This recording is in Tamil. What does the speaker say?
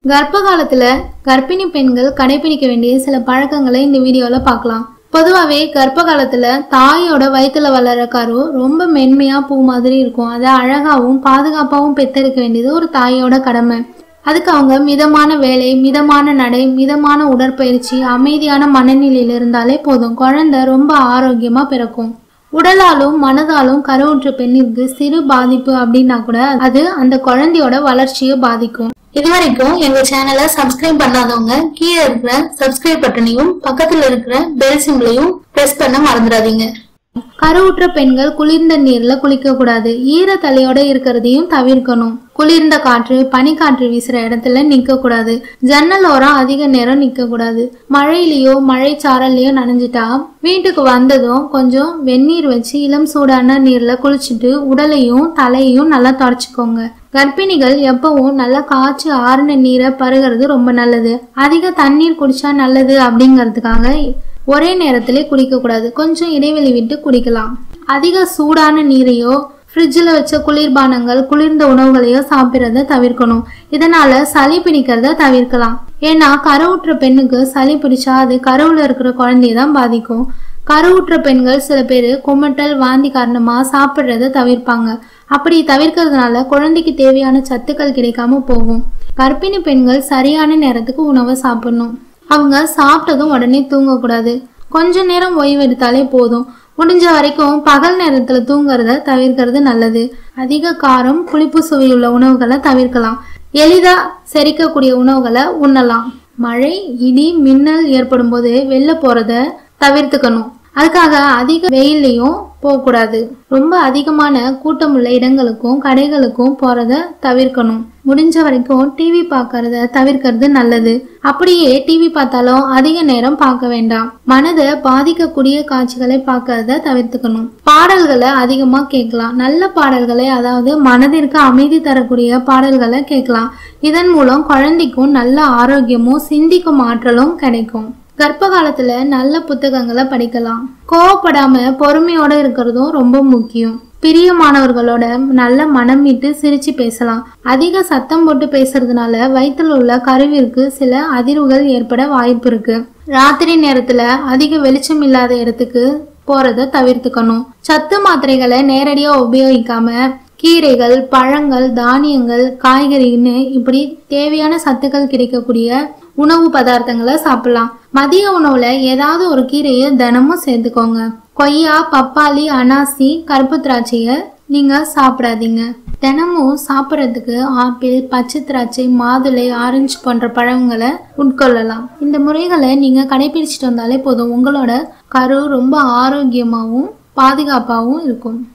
கர்ப்ப காலத்துல கர்ப்பிணி பெண்கள் கடைபிடிக்க வேண்டிய சில பழக்கங்களை இந்த வீடியோல பார்க்கலாம் பொதுவாகவே கர்ப்ப காலத்துல தாயோட வயித்துல வளர்ற கரு ரொம்ப மென்மையா பூ மாதிரி இருக்கும் அதை அழகாவும் பாதுகாப்பாகவும் பெத்தெடுக்க வேண்டியது ஒரு தாயோட கடமை அதுக்கு அவங்க மிதமான வேலை மிதமான நடை மிதமான உடற்பயிற்சி அமைதியான மனநிலையில இருந்தாலே போதும் குழந்தை ரொம்ப ஆரோக்கியமா பிறக்கும் உடலாலும் மனதாலும் கருவுற்ற பெண்ணிற்கு சிறு பாதிப்பு அப்படின்னா கூட அது அந்த குழந்தையோட வளர்ச்சியை பாதிக்கும் இது வரைக்கும் எங்க சேனலை சப்ஸ்கிரைப் பண்ணாதவங்க கீழே இருக்கிற சப்ஸ்கிரைப் பட்டனையும் பக்கத்துல இருக்கிற பெல் சிம்பிளையும் பிரஸ் பண்ண மறந்துடாதீங்க கருவுற்ற பெண்கள் குளிர்ந்த நீர்ல குளிக்க கூடாது ஈர தலையோட இருக்கிறதையும் தவிர்க்கணும் குளிர்ந்த காற்று பனிக்காற்று வீசுற இடத்துல நிக்க கூடாது ஜன்னல் ஓரம் அதிக நேரம் நிக்க கூடாது மழையிலயோ மழை சாரல்லையோ நனைஞ்சிட்டா வீட்டுக்கு வந்ததும் கொஞ்சம் வெந்நீர் வச்சு இளம் சூடான நீர்ல குளிச்சுட்டு உடலையும் தலையையும் நல்லா தொடச்சிக்கோங்க கர்ப்பிணிகள் எப்பவும் நல்லா காய்ச்சி ஆறுன நீரை பருகிறது ரொம்ப நல்லது அதிக தண்ணீர் குடிச்சா நல்லது அப்படிங்கிறதுக்காக ஒரே நேரத்திலே குடிக்கக்கூடாது கொஞ்சம் இடைவெளி விட்டு குடிக்கலாம் அதிக சூடான நீரையோ ஃப்ரிட்ஜில் வச்ச குளிர்பானங்கள் குளிர்ந்த உணவுகளையோ சாப்பிட்றத தவிர்க்கணும் இதனால சளி பிடிக்கிறத தவிர்க்கலாம் ஏன்னா கருவுற்ற பெண்ணுக்கு சளி பிடிச்சா அது கருவில் இருக்கிற குழந்தைய தான் பாதிக்கும் கருவுற்ற பெண்கள் சில பேர் குமட்டல் வாந்தி காரணமா சாப்பிட்றத தவிர்ப்பாங்க அப்படி தவிர்க்கிறதுனால குழந்தைக்கு தேவையான சத்துக்கள் கிடைக்காம போகும் கர்ப்பிணி பெண்கள் சரியான நேரத்துக்கு உணவை சாப்பிடணும் அவங்க சாப்பிட்டதும் உடனே தூங்கக்கூடாது கொஞ்ச நேரம் ஓய்வு எடுத்தாலே போதும் முடிஞ்ச வரைக்கும் பகல் நேரத்துல தூங்குறத தவிர்க்கிறது நல்லது அதிக காரம் புளிப்பு சுவையுள்ள உணவுகளை தவிர்க்கலாம் எளிதா செரிக்கக்கூடிய உணவுகளை உண்ணலாம் மழை இடி மின்னல் ஏற்படும் போது வெளில போறத தவிர்த்துக்கணும் அதுக்காக அதிக வெயில்லையும் போகக்கூடாது ரொம்ப அதிகமான கூட்டமுள்ள இடங்களுக்கும் கடைகளுக்கும் போறத தவிர்க்கணும் முடிஞ்ச வரைக்கும் டிவி பார்க்கறத தவிர்க்கிறது நல்லது அப்படியே டிவி பார்த்தாலும் அதிக நேரம் பார்க்க வேண்டாம் மனதை பாதிக்கக்கூடிய காட்சிகளை பார்க்கறத தவிர்த்துக்கணும் பாடல்களை அதிகமா கேட்கலாம் நல்ல பாடல்களை அதாவது மனதிற்கு அமைதி தரக்கூடிய பாடல்களை கேட்கலாம் இதன் மூலம் குழந்தைக்கும் நல்ல ஆரோக்கியமும் சிந்திக்கும் ஆற்றலும் கிடைக்கும் கர்ப்ப காலத்துல நல்ல புத்தகங்களை படிக்கலாம் கோவப்படாம பொறுமையோட இருக்கிறதும் ரொம்ப முக்கியம் பிரியமானவர்களோட நல்ல மனம் விட்டு சிரிச்சு பேசலாம் அதிக சத்தம் போட்டு பேசுறதுனால வயிற்றுல உள்ள கருவிற்கு சில அதிர்வுகள் ஏற்பட வாய்ப்பு இருக்கு ராத்திரி நேரத்துல அதிக வெளிச்சம் இல்லாத இடத்துக்கு போறத தவிர்த்துக்கணும் சத்து மாத்திரைகளை நேரடியா உபயோகிக்காம கீரைகள் பழங்கள் தானியங்கள் காய்கறின்னு இப்படி தேவையான சத்துக்கள் கிடைக்கக்கூடிய உணவு பதார்த்தங்களை சாப்பிடலாம் மதிய உணவுல ஏதாவது ஒரு கீரையை தினமும் சேர்த்துக்கோங்க கொய்யா பப்பாளி அனாசி கருப்பு திராட்சைய நீங்க சாப்பிடாதீங்க தினமும் சாப்பிட்றதுக்கு ஆப்பிள் பச்சை திராட்சை மாதுளை ஆரஞ்சு போன்ற பழங்களை உட்கொள்ளலாம் இந்த முறைகளை நீங்க கடைபிடிச்சிட்டு வந்தாலே போதும் உங்களோட கரு ரொம்ப ஆரோக்கியமாகவும் பாதுகாப்பாகவும் இருக்கும்